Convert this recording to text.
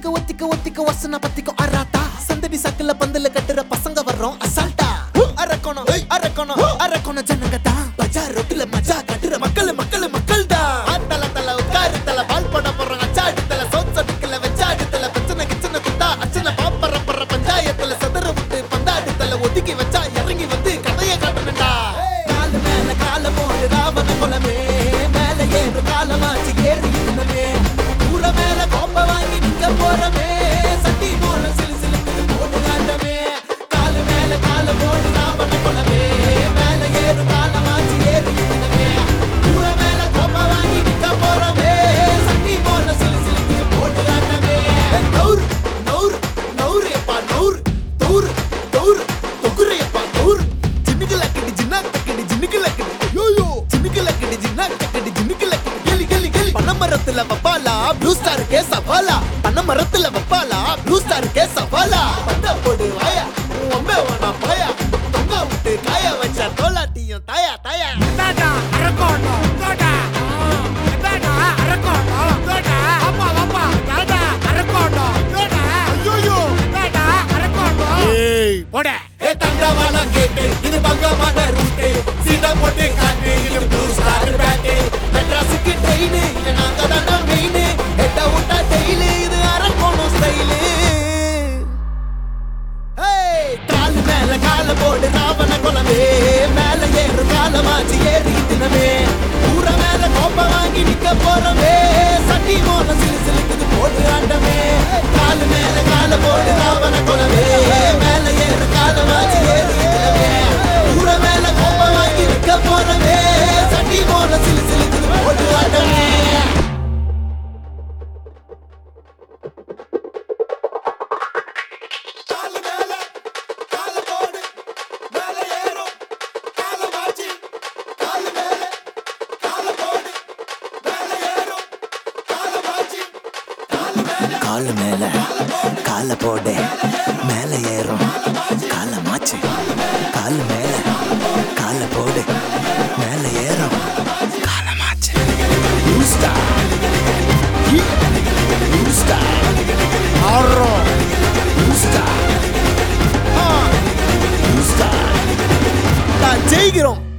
ஒத்திக்க ஒத்திக்க ஒத்திக்க வசன பத்திக்கும் அராத்தா சந்தடி சாக்குல பந்தல கட்டுற பசங்க வர்றோம் அசால்ட்டா அரக்கணும் அரக்கணும் அரக்கணும் ஜனங்க தான் பஜார் ரோட்டுல மஜா கட்டுற மக்கள் மக்கள் மக்கள் தான் தல தல உட்காரு தல பால் போட போறாங்க அச்சாடு தல சோத் சட்டுக்குல வச்சாடு தல பிரச்சனை கிச்சனை குத்தா அச்சனை பாப்பற பற பஞ்சாயத்துல சதுர விட்டு பந்தாடு தல ஒதுக்கி வச்சா இறங்கி வந்து கதையை காட்டணும்டா காலு மேல கால போடு ராவண குலமே மேல ஏறு காலமாச்சு ஏறி இன்னமே ஊர மேல கோப்ப வாங்கி நிக்க போறமே சட்டி போல சிலு சிலுக்குது போட்டு காட்டமே காலு மேல கால போடு ராவண குலமே மேல ஏறு காலமாச்சு ஏறி இன்னமே ஊர மேல கோப்ப வாங்கி நிக்க போறமே சட்டி போல சிலு சிலுக்குது போட்டு காட்டமே நௌர் நௌர் நௌரியப்பா நௌர் தௌர் தௌர் தொகுரையப்பா தௌர் ஜின்னுக்கு லக்கடி ஜின்னா தக்கடி ஜின்னுக்கு லக்கடி யோயோ ஜின்னுக்கு லக்கடி ஜின்னா தக்கடி ஜின்னுக்கு லக்கடி கெலி கெலி கெலி பனமரத்துல வப்பாலா ப்ளூ ஸ்டார் கே சவாலா பனமரத்துல வப்பாலா ப்ளூ ஸ்டார் கே சவாலா பந்த போடு வாயா ஒம்பே வேணா பாயா தொங்க விட்டு காய வச்சா தோலாட்டியும் தாயா தாயா இந்தாடா, அரக்கோணம், இந்தாடா. இந்தாடா, அரக்கோணம், இந்தாடா. ஆமா, ஆமா, இந்தாடா, அரக்கோணம், இந்தாடா. இந்தாடா, அரக்கோணம். போடா. ஏ தண்டவாளம் கேட்டு இது பங்கமான ரூட்டு சீதா போட்டு காட்டு இது ப்ளூ ஸ்டார் பேட்டு மெட்ராஸுக்கு ட்ரெயின் இது நாங்க தாண்டா மெயின் ஹெட்ட விட்டா டெய்லி இது அரக்கோணம் ஸ்டைலு கால் மேல கால போடு ராவண குலமே மேல ஏறு காலமாச்சு ஏறி தினமே ஊர மேல கோப்ப வாங்கி நிக்க போறமே சட்டி மோன சிலு சிலுக்குது போட்டு ஆட்டமே கால் மேல கால போடு ராவண குலமே மேல ஏறு காலமாச்சு ஏறி தினமே ஊர மேல கோப்ப வாங்கி நிக்க போறமே சட்டி மோன சிலு சிலுக்குது போட்டு ஆட்டமே காலு மேல கால போடு மேல ஏறும் காலமாச்சு காலு மேல கால போடு மேல ஏறும் காலமாச்சு காலு மேல கால போடு மேல ஏறும் காலமாச்சு காலு மேல கால போடு மேல ஏறும் காலமாச்சு Rooster. Rooster. ஆடுறோம். Rooster. Ah. Rooster. நான் ஜெயிக்கிறோம்